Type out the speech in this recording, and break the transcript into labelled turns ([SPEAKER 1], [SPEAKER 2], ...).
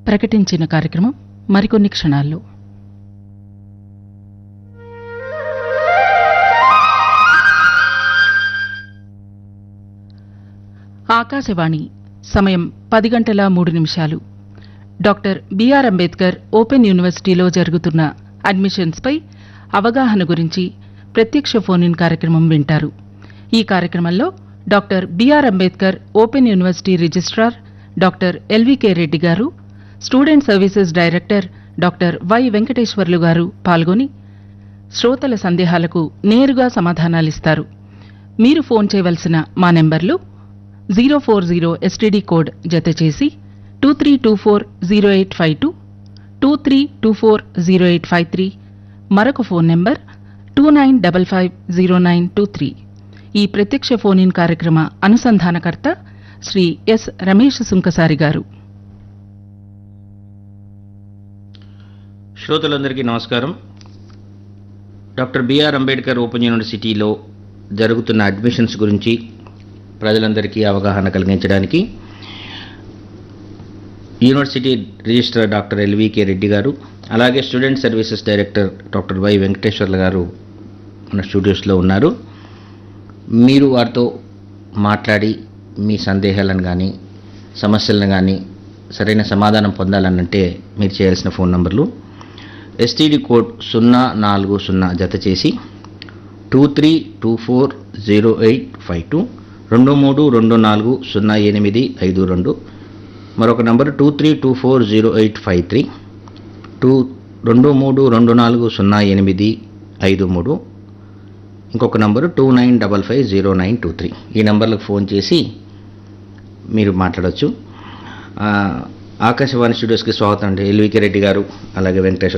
[SPEAKER 1] ప్రకటించిన కార్యక్రమం మరికొన్ని క్షణాల్లో ఆకాశవాణి సమయం పది గంటల మూడు నిమిషాలు డాక్టర్ బిఆర్ అంబేద్కర్ ఓపెన్ యూనివర్సిటీలో జరుగుతున్న అడ్మిషన్స్పై అవగాహన గురించి ప్రత్యక్ష ఫోన్ ఇన్ కార్యక్రమం వింటారు ఈ కార్యక్రమంలో doctor BR Ambedkar open university registrar doctor LVK Reddy గారు student services director doctor Y Venkateswarlu గారు పాల్గొని శ్రోతల సందేహాలకు నేరుగా సమాధానాలిస్తారు మీరు ఫోన్ చేయవలసిన మా నెంబర్లు zero four zero STD code జత చేసి two three two four zero eight five two two three two four zero eight five three మరొక phone number two nine double five zero nine two three ఈ ప్రత్యక్ష phone in కార్యక్రమ అనుసంధానకర్త Shri S Ramesh Sunkasari గారు
[SPEAKER 2] శ్రోతలందరికీ నమస్కారం డాక్టర్ బిఆర్ అంబేద్కర్ ఓపెన్ యూనివర్సిటీలో జరుగుతున్న అడ్మిషన్స్ గురించి ప్రజలందరికీ అవగాహన కలిగించడానికి university registrar doctor LVK Reddy గారు అలాగే student services director doctor Y Venkateswarlu గారు మన స్టూడియోస్లో ఉన్నారు మీరు వారితో మాట్లాడి మీ సందేహాలను కానీ సమస్యలను కానీ సరైన సమాధానం పొందాలనంటే మీరు చేయాల్సిన ఫోన్ నంబర్లు ఎస్టీడీ కోడ్ సున్నా నాలుగు సున్నా జత చేసి two three two four zero eight five two రెండు మూడు రెండు నాలుగు సున్నా ఎనిమిది ఐదు రెండు మరొక number two three two four zero eight five three two రెండు మూడు రెండు నాలుగు సున్నా ఎనిమిది ఐదు మూడు ఇంకొక number two nine double five zero nine two three ఈ నంబర్లకు ఫోన్ చేసి మీరు మాట్లాడవచ్చు ఆ, ఆకాశవాణి స్టూడియోస్కి స్వాగతం అండి ఎల్వికే రెడ్డి గారు అలాగే వెంకటేశ్వర